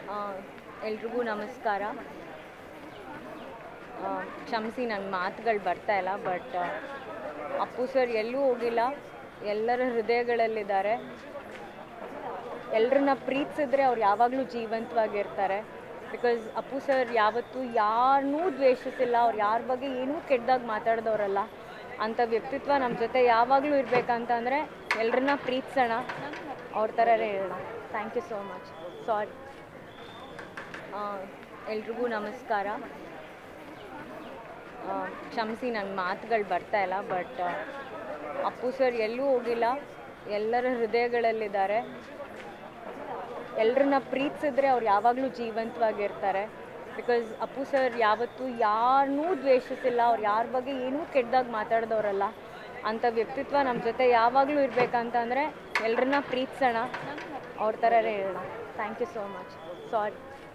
ಎಲ್ರಿಗೂ ನಮಸ್ಕಾರ ಆ, ಕ್ಷಮಿಸಿ ನನ್ನ ಮಾತುಗಳು ಬರ್ತಾ ಇಲ್ಲ ಬಟ್ ಅಪ್ಪು ಸರ್ ಎಲ್ಲೂ ಹೋಗಿಲ್ಲ ಎಲ್ಲರ ಹೃದಯಗಳಲ್ಲಿದ್ದಾರೆ ಎಲ್ಲರನ್ನ ಪ್ರೀತಿಸಿದ್ರೆ ಅವ್ರು ಯಾವಾಗಲೂ ಜೀವಂತವಾಗಿರ್ತಾರೆ ಬಿಕಾಸ್ ಅಪ್ಪು ಸರ್ ಯಾವತ್ತೂ ಯಾರನ್ನೂ ದ್ವೇಷಿಸಿಲ್ಲ ಅವ್ರು ಯಾರ ಬಗ್ಗೆ ಏನೂ ಕೆಟ್ಟದಾಗಿ ಮಾತಾಡಿದವರಲ್ಲ ಅಂಥ ವ್ಯಕ್ತಿತ್ವ ನಮ್ಮ ಜೊತೆ ಯಾವಾಗಲೂ ಇರಬೇಕಂತಂದರೆ ಎಲ್ಲರನ್ನ ಪ್ರೀತಿಸೋಣ ಅವ್ರ ಥರನೇ ಇರೋಣ thank you so much sorry ಎಲ್ರಿಗೂ ನಮಸ್ಕಾರ ಆ, ಕ್ಷಮಿಸಿ ನನ್ನ ಮಾತುಗಳು ಬರ್ತಾ ಇಲ್ಲ ಬಟ್ ಅಪ್ಪು ಸರ್ ಎಲ್ಲೂ ಹೋಗಿಲ್ಲ ಎಲ್ಲರ ಹೃದಯಗಳಲ್ಲಿದ್ದಾರೆ ಎಲ್ಲರನ್ನ ಪ್ರೀತಿಸಿದ್ರೆ ಅವ್ರು ಯಾವಾಗಲೂ ಜೀವಂತವಾಗಿರ್ತಾರೆ ಬಿಕಾಸ್ ಅಪ್ಪು ಸರ್ ಯಾವತ್ತೂ ಯಾರನ್ನೂ ದ್ವೇಷಿಸಿಲ್ಲ ಅವ್ರು ಯಾರ ಬಗ್ಗೆ ಏನೂ ಕೆಟ್ಟದಾಗಿ ಮಾತಾಡಿದವರಲ್ಲ ಅಂಥ ವ್ಯಕ್ತಿತ್ವ ನಮ್ಮ ಜೊತೆ ಯಾವಾಗಲೂ ಇರಬೇಕಂತಂದರೆ ಎಲ್ಲರನ್ನ ಪ್ರೀತಿಸೋಣ ಅವ್ರ ಥರನೇ ಇರೋಣ thank you so much sorry